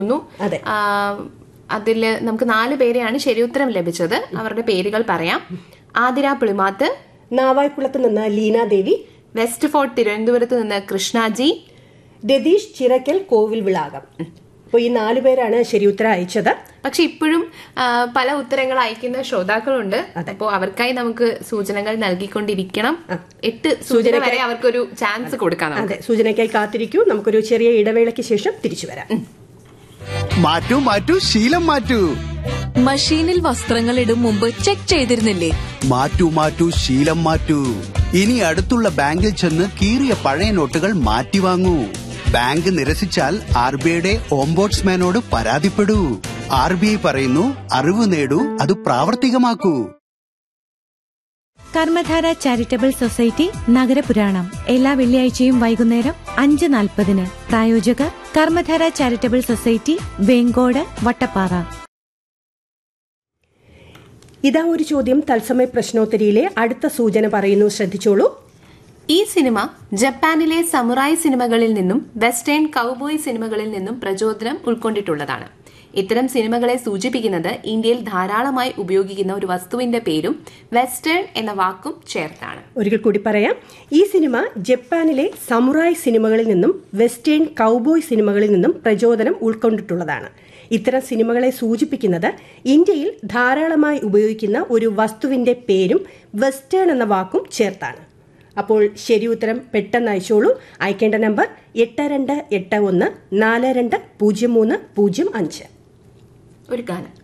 തോന്നുന്നു അതെ. അതിൽ നമുക്ക് നാല് പേരെയാണ് ശരിയുത്തരം ലഭിച്ചത് അവരുടെ പേരുകൾ പറയാം ആതിര പുളിമാത്ത് നാവായ്ക്കുളത്ത് നിന്ന് ലീന ദേവി വെസ്റ്റ് ഫോർട്ട് തിരുവനന്തപുരത്ത് നിന്ന് കൃഷ്ണാജി രതീഷ് ചിറക്കൽ കോവിൽ വിളാകം അപ്പോൾ ഈ നാലു പേരാണ് ശരിയുത്തരം അയച്ചത് പക്ഷെ ഇപ്പോഴും ആ, പല ഉത്തരങ്ങൾ അയക്കുന്ന ശ്രോതാക്കളുണ്ട് അപ്പോൾ അവർക്കായി നമുക്ക് സൂചനകൾ നൽകിക്കൊണ്ടിരിക്കണം എട്ട് സൂചന വരെ അവർക്കൊരു ചാൻസ് കൊടുക്കാം നമുക്ക്. അതെ സൂചനയ്ക്കായി കാത്തിരിക്കൂ നമുക്കൊരു ചെറിയ ഇടവേളയ്ക്ക് ശേഷം തിരിച്ചു വരാം മാറ്റൂ മാറ്റൂ ശീലം മാറ്റൂ മഷീനിൽ വസ്ത്രങ്ങൾ ഇടും മുമ്പ് ചെക്ക് ചെയ്തിരുന്നില്ലേ മാറ്റൂ മാറ്റൂ ശീലം മാറ്റൂ ഇനി അടുത്തുള്ള ബാങ്കിൽ ചെന്ന് കീറിയ പഴയ നോട്ടുകൾ മാറ്റി വാങ്ങൂ ബാങ്ക് നിരസിച്ചാൽ ആർ ബി ഐയുടെ ഓംബോട്സ്മാനോട് പരാതിപ്പെടൂ ആർ ബി ഐ പറയുന്നു അറിവ് നേടൂ അത് പ്രാവർത്തികമാക്കൂ കർമ്മധാര ചാരിറ്റബിൾ സൊസൈറ്റി നഗരപുരാണം എല്ലാ വെള്ളിയാഴ്ചയും വൈകുന്നേരം അഞ്ച് നാൽപ്പതിന് പ്രായോജകർ കർമ്മധാര ചാരിറ്റബിൾ സൊസൈറ്റി വേങ്കോട് വട്ടപ്പാറ ഇതാ ഒരു ചോദ്യം തത്സമയ പ്രശ്നോത്തരിയിലെ അടുത്ത സൂചന പറയുന്നു ശ്രദ്ധിച്ചോളൂ ഈ സിനിമ ജപ്പാനിലെ സമുറായ് സിനിമകളിൽ നിന്നും വെസ്റ്റേൺ കൗബോയ് സിനിമകളിൽ നിന്നും പ്രചോദനം ഉൾക്കൊണ്ടിട്ടുള്ളതാണ് ഇത്തരം സിനിമകളെ സൂചിപ്പിക്കുന്നത് ഇന്ത്യയിൽ ധാരാളമായി ഉപയോഗിക്കുന്ന ഒരു വസ്തുവിന്റെ പേരും വെസ്റ്റേൺ എന്ന വാക്കും ചേർത്താണ് ഒരിക്കൽ കൂടി പറയാം ഈ സിനിമ ജപ്പാനിലെ സമുറായ് സിനിമകളിൽ നിന്നും വെസ്റ്റേൺ കൗബോയ് സിനിമകളിൽ നിന്നും പ്രചോദനം ഉൾക്കൊണ്ടിട്ടുള്ളതാണ് ഇത്തരം സിനിമകളെ സൂചിപ്പിക്കുന്നത് ഇന്ത്യയിൽ ധാരാളമായി ഉപയോഗിക്കുന്ന ഒരു വസ്തുവിന്റെ പേരും വെസ്റ്റേൺ എന്ന വാക്കും ചേർത്താണ് അപ്പോൾ ശരി ഉത്തരം പെട്ടെന്ന് അയച്ചോളൂ അയക്കേണ്ട നമ്പർ എട്ട് രണ്ട് എട്ട് ഒന്ന് നാല് രണ്ട് പൂജ്യം മൂന്ന് പൂജ്യം അഞ്ച് ഒരു ഗാനം